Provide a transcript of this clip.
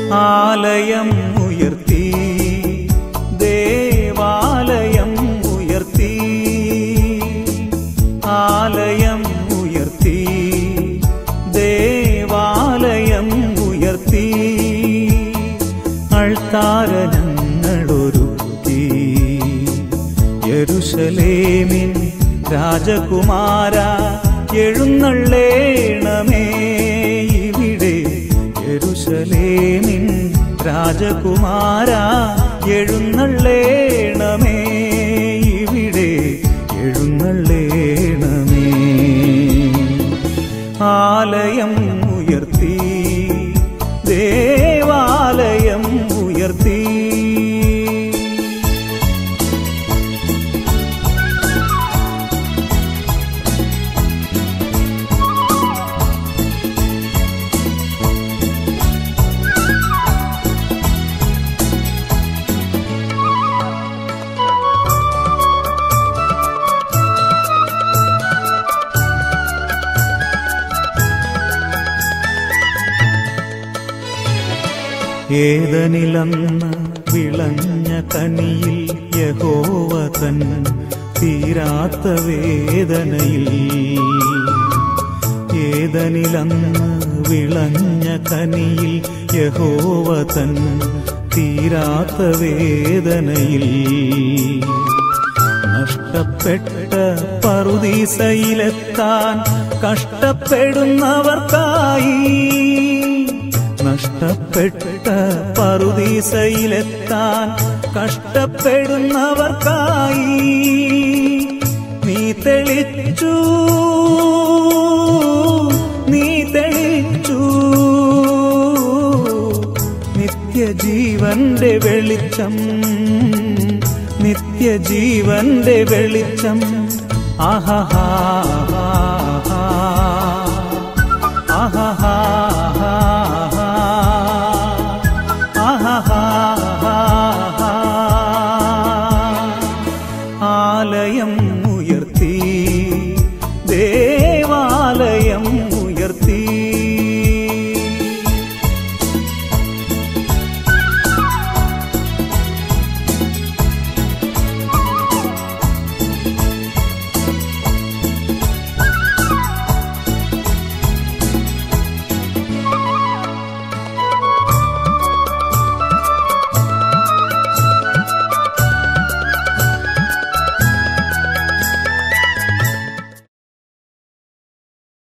ആലയം ഉയർത്തി ദേവാലയം ഉയർത്തി ആലയം ഉയർത്തി ദേവാലയം ഉയർത്തി അൾത്താരനങ്ങളൊരുക്കി യെരുശലേമിൻ രാജകുമാര എഴുന്നള്ളേണമേ ഇവിടെ യെരുശലേമിൻ രാജകുമാര എഴുന്നള്ളേണമേ ഇവിടെ എഴുന്നള്ളേണമേ ആലയം ഉയർത്തി ദേവാലയം ഉയർത്തി ഏതനിലന്ന് വിളഞ്ഞ കനിയിൽ യഹോവ തൻ തീരാത്ത വേദനയിൽ ഏതനിലന്ന് വിളഞ്ഞ കനിയിൽ യഹോവ തൻ തീരാത്ത വേദനയിൽ നഷ്ടപ്പെട്ട പറുദീസയിലെത്താൻ കഷ്ടപ്പെടുന്നവർക്കായി നഷ്ടപ്പെട്ട പറുദീസയിലെത്താൻ കഷ്ടപ്പെടുന്നവർക്കായി നീ തെളിച്ചു നീ തെളിച്ചു നിത്യജീവന്റെ വെളിച്ചം നിത്യജീവന്റെ വെളിച്ചം ആഹാ